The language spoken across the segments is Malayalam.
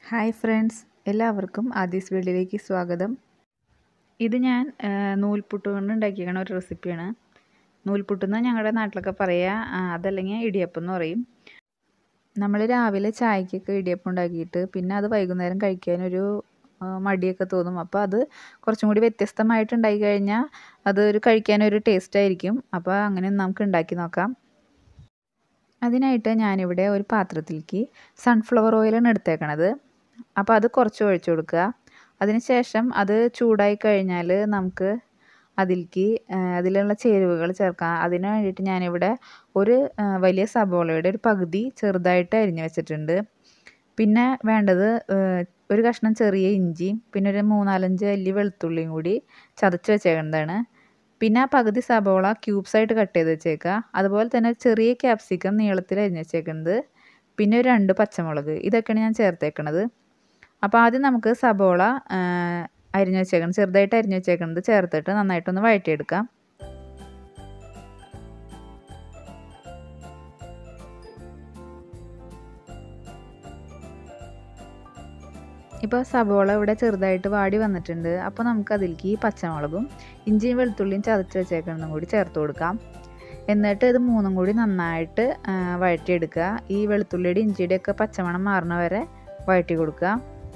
ഹായ് ഫ്രണ്ട്സ് എല്ലാവർക്കും ആദീസ് വീട്ടിലേക്ക് സ്വാഗതം ഇത് ഞാൻ ആ, നൂൽപുട്ട് കൊണ്ട് ഉണ്ടാക്കിയേക്കണ ഒരു റെസിപ്പിയാണ് നൂൽപുട്ട് എന്ന് ഞങ്ങളുടെ നാട്ടിലൊക്കെ പറയുക ആ, അതല്ലെങ്കിൽ ഇടിയപ്പം എന്ന് പറയും നമ്മൾ രാവിലെ ചായക്കൊക്കെ ഇടിയപ്പം ഉണ്ടാക്കിയിട്ട് പിന്നെ അത് വൈകുന്നേരം കഴിക്കാനൊരു ആ, മടിയൊക്കെ തോന്നും അപ്പോൾ അത് കുറച്ചും കൂടി വ്യത്യസ്തമായിട്ട് ഉണ്ടാക്കി കഴിഞ്ഞാൽ അത് ഒരു കഴിക്കാനൊരു ടേസ്റ്റ് ആയിരിക്കും അപ്പോൾ അങ്ങനെ നമുക്ക് ഉണ്ടാക്കി നോക്കാം അതിനായിട്ട് ഞാനിവിടെ ഒരു പാത്രത്തിലേക്ക് സൺഫ്ലവർ ഓയിലാണ് എടുത്തേക്കണത് അപ്പോൾ അത് കുറച്ച് ഒഴിച്ചു കൊടുക്കുക അതിനുശേഷം അത് ചൂടായി കഴിഞ്ഞാൽ നമുക്ക് അതിലേക്ക് അതിലുള്ള ചേരുവകൾ ചേർക്കാം അതിന് വേണ്ടിയിട്ട് ഞാനിവിടെ ഒരു ആ, വലിയ സബോളയുടെ ഒരു പകുതി ചെറുതായിട്ട് അരിഞ്ഞു വെച്ചിട്ടുണ്ട് പിന്നെ വേണ്ടത് ആ, ഒരു കഷ്ണം ചെറിയ ഇഞ്ചിയും പിന്നെ ഒരു മൂന്നാലഞ്ച് അല്ലി വെളുത്തുള്ളിയും കൂടി ചതച്ച് വെച്ചേക്കുന്നതാണ് പിന്നെ ആ പകുതി സബോള ക്യൂബ്സ് ആയിട്ട് കട്ട് ചെയ്ത് വെച്ചേക്കുക അതുപോലെ തന്നെ ചെറിയ ക്യാപ്സിക്കം നീളത്തിൽ അരിഞ്ഞ് വെച്ചേക്കുന്നത് പിന്നെ ഒരു രണ്ട് പച്ചമുളക് ഇതൊക്കെയാണ് ഞാൻ ചേർത്തേക്കണത് അപ്പോൾ ആദ്യം നമുക്ക് സബോള ആ, അരിഞ്ഞ് വെച്ചേക്കണം ചെറുതായിട്ട് അരിഞ്ഞ് വെച്ചേക്കുന്നത് ചേർത്തിട്ട് നന്നായിട്ടൊന്ന് വഴറ്റിയെടുക്കാം ഇപ്പോൾ സബോള ഇവിടെ ചെറുതായിട്ട് വാടി വന്നിട്ടുണ്ട് അപ്പോൾ നമുക്ക് അതിലേക്ക് ഈ പച്ചമുളകും ഇഞ്ചിയും വെളുത്തുള്ളിയും ചതച്ച് വെച്ചേക്കുന്നതും കൂടി ചേർത്ത് കൊടുക്കാം എന്നിട്ട് ഇത് മൂന്നും കൂടി നന്നായിട്ട് ആ, വഴറ്റിയെടുക്കുക ഈ വെളുത്തുള്ളിയുടെ ഇഞ്ചിയുടെ ഒക്കെ പച്ചമണം മാറണ വരെ വഴറ്റി കൊടുക്കുക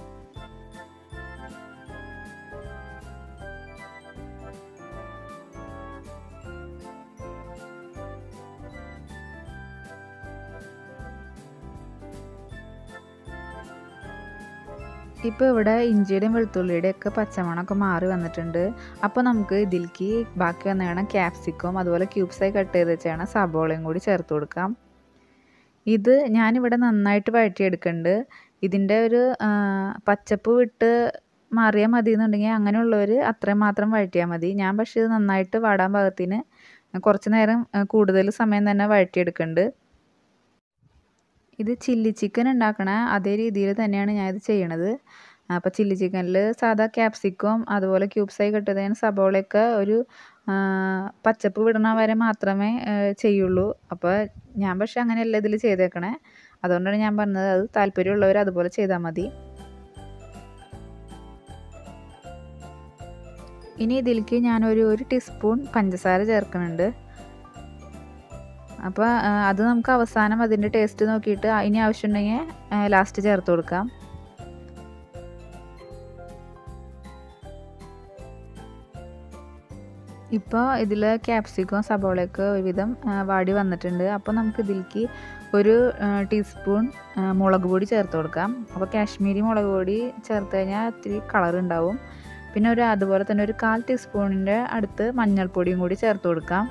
ഇപ്പോൾ ഇവിടെ ഇഞ്ചിയുടെയും വെളുത്തുള്ളിയുടെയും ഒക്കെ പച്ചമണമൊക്കെ മാറി വന്നിട്ടുണ്ട് അപ്പോൾ നമുക്ക് ഇതിലേക്ക് ബാക്കി വന്നേണം ക്യാപ്സിക്കം അതുപോലെ ക്യൂബ്സായി കട്ട് ചെയ്ത് വെച്ചാണ് സബോളയും കൂടി ചേർത്ത് കൊടുക്കാം ഇത് ഞാനിവിടെ നന്നായിട്ട് വഴറ്റിയെടുക്കുന്നുണ്ട് ഇതിൻ്റെ ഒരു ആ, പച്ചപ്പ് വിട്ട് മാറിയാൽ മതി എന്നുണ്ടെങ്കിൽ അങ്ങനെയുള്ളവർ അത്രയും മാത്രം വഴറ്റിയാൽ മതി ഞാൻ പക്ഷേ ഇത് നന്നായിട്ട് വാടാൻ പാകത്തിന് കുറച്ച് നേരം ആ, കൂടുതൽ സമയം തന്നെ വഴറ്റിയെടുക്കുന്നുണ്ട് ഇത് ചില്ലി ചിക്കൻ ഉണ്ടാക്കണ അതേ രീതിയിൽ തന്നെയാണ് ഞാൻ ഇത് ചെയ്യണത് അപ്പോൾ ചില്ലി ചിക്കനിൽ സാധാ ക്യാപ്സിക്കം അതുപോലെ ക്യൂബ്സായി കെട്ടതിന് സബോളയൊക്കെ ഒരു ആ, പച്ചപ്പ് വിടണ വരെ മാത്രമേ ആ, ചെയ്യുള്ളൂ അപ്പോൾ ഞാൻ പക്ഷെ അങ്ങനെയല്ല ഇതിൽ ചെയ്തേക്കണേ അതുകൊണ്ടാണ് ഞാൻ പറഞ്ഞത് അത് താല്പര്യമുള്ളവർ അതുപോലെ ചെയ്താൽ മതി ഇനി ഇതിലേക്ക് ഞാനൊരു ഒരു ടീസ്പൂൺ പഞ്ചസാര ചേർക്കുന്നുണ്ട് അപ്പോൾ അത് നമുക്ക് അവസാനം അതിൻ്റെ ടേസ്റ്റ് നോക്കിയിട്ട് ഇനി ആവശ്യമുണ്ടെങ്കിൽ ലാസ്റ്റ് ചേർത്ത് കൊടുക്കാം ഇപ്പോൾ ഇതിൽ ക്യാപ്സിക്കം സബോളയൊക്കെ ഒരുവിധം ആ, വാടി വന്നിട്ടുണ്ട് അപ്പോൾ നമുക്ക് ഇതിലേക്ക് ഒരു ആ, ടീസ്പൂൺ ആ, മുളക് പൊടി ചേർത്ത് കൊടുക്കാം അപ്പോൾ കാശ്മീരി മുളക് പൊടി ചേർത്ത് കഴിഞ്ഞാൽ ഇത്തിരി കളർ ഉണ്ടാവും പിന്നെ ഒരു അതുപോലെ തന്നെ ഒരു കാൽ ടീസ്പൂണിൻ്റെ അടുത്ത് മഞ്ഞൾപ്പൊടിയും കൂടി ചേർത്ത് കൊടുക്കാം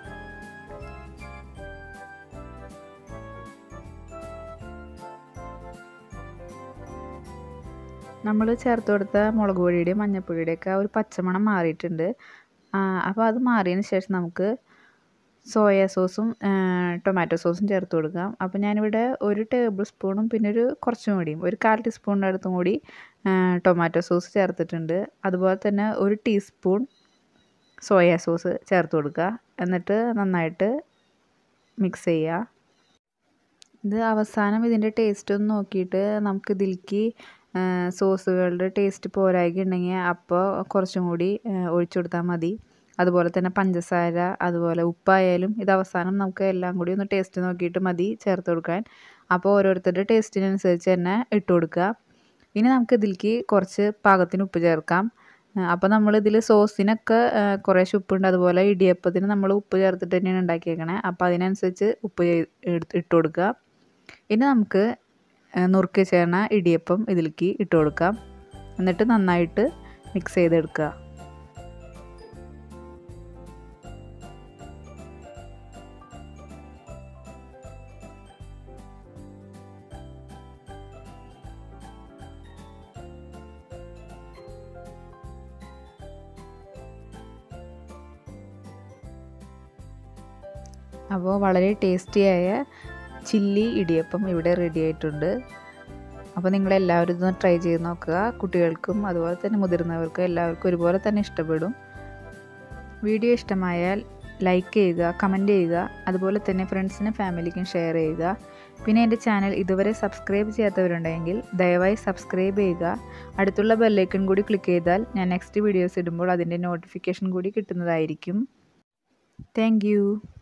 നമ്മൾ ചേർത്ത് കൊടുത്ത മുളക് പൊടിയുടെയും മഞ്ഞൾപ്പൊടിയുടെയൊക്കെ ഒരു പച്ചമണം മാറിയിട്ടുണ്ട് അപ്പോൾ അത് മാറിയതിന് ശേഷം നമുക്ക് സോയ സോസും ടൊമാറ്റോ സോസും ചേർത്ത് കൊടുക്കാം അപ്പോൾ ഞാനിവിടെ ഒരു ടേബിൾ സ്പൂണും പിന്നെ ഒരു കുറച്ചും കൂടിയും ഒരു കാൽ ടീസ്പൂണിൻ്റെ അടുത്തും കൂടി ടൊമാറ്റോ സോസ് ചേർത്തിട്ടുണ്ട് അതുപോലെ തന്നെ ഒരു ടീസ്പൂൺ സോയ സോസ് ചേർത്ത് കൊടുക്കുക എന്നിട്ട് നന്നായിട്ട് മിക്സ് ചെയ്യുക ഇത് അവസാനം ഇതിൻ്റെ ടേസ്റ്റ് ഒന്ന് നോക്കിയിട്ട് നമുക്ക് ഇതിലേക്ക് സോസുകളുടെ ടേസ്റ്റ് പോരായ്ക ഉണ്ടെങ്കിൽ അപ്പോൾ കുറച്ചും കൂടി ഒഴിച്ചു കൊടുത്താൽ മതി അതുപോലെ തന്നെ പഞ്ചസാര അതുപോലെ ഉപ്പായാലും ഇത് അവസാനം നമുക്ക് എല്ലാം കൂടി ഒന്ന് ടേസ്റ്റ് നോക്കിയിട്ട് മതി ചേർത്ത് കൊടുക്കാൻ അപ്പോൾ ഓരോരുത്തരുടെ ടേസ്റ്റിനനുസരിച്ച് തന്നെ ഇട്ട് കൊടുക്കുക ഇനി നമുക്ക് ഇതിലേക്ക് കുറച്ച് പാകത്തിന് ഉപ്പ് ചേർക്കാം അപ്പോൾ നമ്മൾ ഇതിൽ സോസിനൊക്കെ കുറേശ്ശെ ഉപ്പുണ്ട് അതുപോലെ ഇടിയപ്പത്തിന് നമ്മൾ ഉപ്പ് ചേർത്തിട്ട് തന്നെയാണ് ഉണ്ടാക്കിയേക്കണേ അപ്പോൾ അതിനനുസരിച്ച് ഉപ്പ് എടുത്ത് ഇട്ട് കൊടുക്കുക ഇനി നമുക്ക് നുറുക്കി ചേർന്ന ഇടിയപ്പം ഇതിലേക്ക് ഇട്ട് കൊടുക്കാം എന്നിട്ട് നന്നായിട്ട് മിക്സ് ചെയ്തെടുക്കുക അപ്പോൾ വളരെ ടേസ്റ്റിയായ ചില്ലി ഇടിയപ്പം ഇവിടെ റെഡി ആയിട്ടുണ്ട് അപ്പോൾ നിങ്ങളെല്ലാവരും ഇതൊന്ന് ട്രൈ ചെയ്ത് നോക്കുക കുട്ടികൾക്കും അതുപോലെ തന്നെ മുതിർന്നവർക്കും എല്ലാവർക്കും ഒരുപോലെ തന്നെ ഇഷ്ടപ്പെടും വീഡിയോ ഇഷ്ടമായാൽ ലൈക്ക് ചെയ്യുക കമൻറ്റ് ചെയ്യുക അതുപോലെ തന്നെ ഫ്രണ്ട്സിനും ഫാമിലിക്കും ഷെയർ ചെയ്യുക പിന്നെ എൻ്റെ ചാനൽ ഇതുവരെ സബ്സ്ക്രൈബ് ചെയ്യാത്തവരുണ്ടെങ്കിൽ ദയവായി സബ്സ്ക്രൈബ് ചെയ്യുക അടുത്തുള്ള ബെല്ലൈക്കൺ കൂടി ക്ലിക്ക് ചെയ്താൽ ഞാൻ നെക്സ്റ്റ് വീഡിയോസ് ഇടുമ്പോൾ അതിൻ്റെ നോട്ടിഫിക്കേഷൻ കൂടി കിട്ടുന്നതായിരിക്കും താങ്ക്